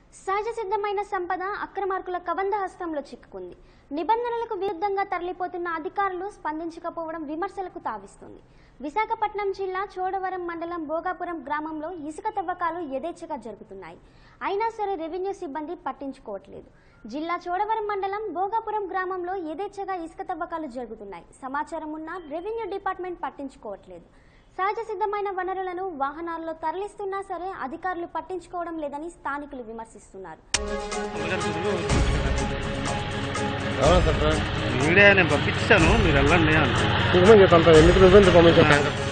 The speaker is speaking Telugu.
సహజ సిద్ధమైన సంపద అక్రమార్కుల కబంధ హస్తంలో చిక్కుకుంది నిబంధనలకు విరుద్ధంగా తరలిపోతున్న అధికారులు స్పందించకపోవడం విమర్శలకు తావిస్తుంది విశాఖపట్నం జిల్లా చోడవరం మండలం భోగాపురం గ్రామంలో ఇసుక తవ్వకాలు యథేచ్ఛగా జరుగుతున్నాయి అయినా సరే రెవెన్యూ సిబ్బంది పట్టించుకోవట్లేదు జిల్లా చోడవరం మండలం భోగాపురం గ్రామంలో యథేచ్ఛగా ఇసుక తవ్వకాలు జరుగుతున్నాయి సమాచారం ఉన్నా రెవెన్యూ డిపార్ట్మెంట్ పట్టించుకోవట్లేదు సహజ సిద్ధమైన వనరులను వాహనాల్లో తరలిస్తున్నా సరే అధికారులు పట్టించుకోవడం లేదని స్థానికులు విమర్శిస్తున్నారు అవునా సార్ వీడియో నేను పంపించాను మీరు వెళ్ళండి అంటున్నాను నిజమే చెప్తాను సార్ ఎందుకు నువ్వెందుకు పంపించాను